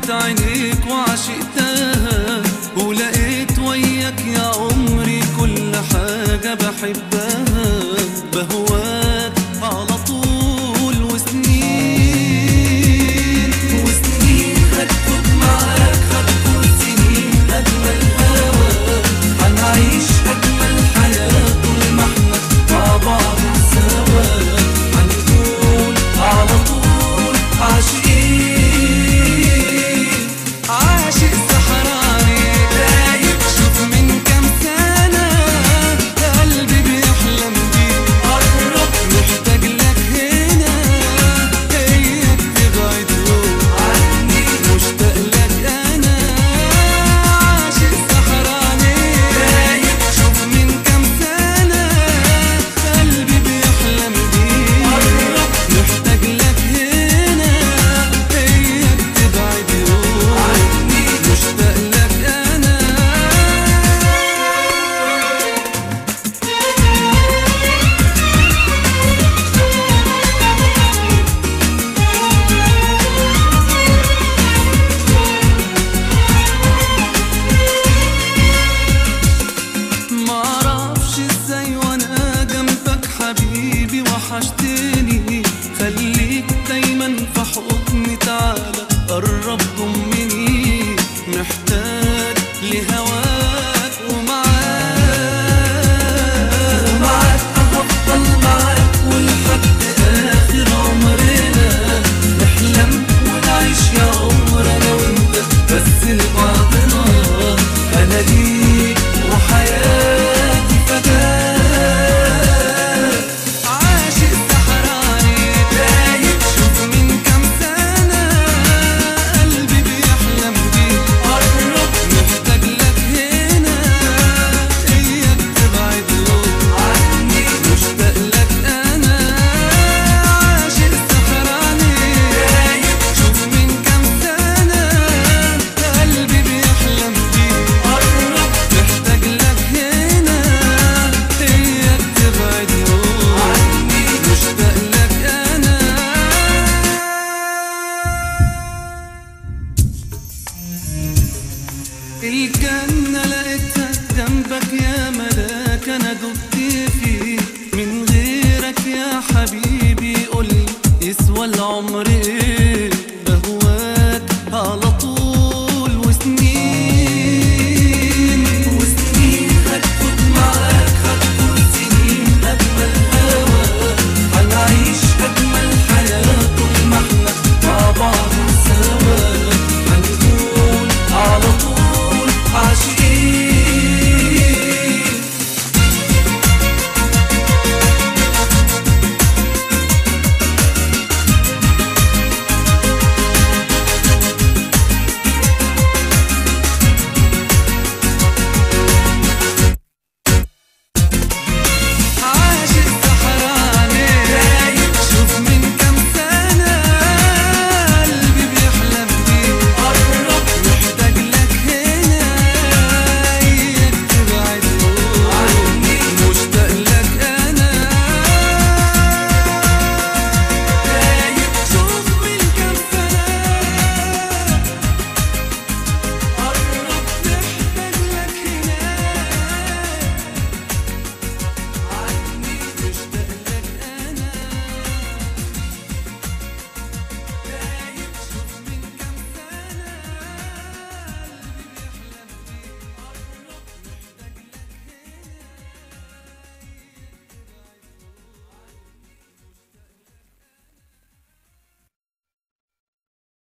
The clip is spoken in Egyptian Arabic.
نظرة عينيك وعشقتها ولقيت وياك يا عمري كل حاجة بحبها بهواك على طول وسنين وسنين هتفوت معاك هتكون سنين أجمل هوا هنعيش أجمل حياة طول ما احنا مع بعض سوا هنكون على طول عاشقين عاشق سحراني دايب شوف من كام سنة قلبي بيحلم بيك قرب محتاج لك هنا اياك تبعد عني مشتاق لك انا عاشق سحراني دايب شوف من كام سنة قلبي بيحلم بيك قرب محتاج لك هنا اياك تبعد عني مشتاق لك انا معرفش ازاي وانا جنبك حبيبي وحشتني خليك دايما في حضني تعالى قرب ضمني محتاج لهواك ومعاك ومعاك هفضل معاك ولحد اخر عمرنا نحلم ونعيش يا عمر انا وانت بس لبعضنا انا ليك وحياتي فداك عاشق سحراني دايب شوف من كام سنة قلبي بيحلم بيك قرب محتاج لك هنا اياك تبعد عني مشتاق لك انا عاشق سحراني دايب شوف من كام سنة قلبي بيحلم بيك قرب محتاج لك هنا اياك تبعد عني مشتاق لك انا الجنة لقيتها جنبك يا ملاك أنا دبت فيه من غيرك يا حبيبي قولي يسوى العمر إيه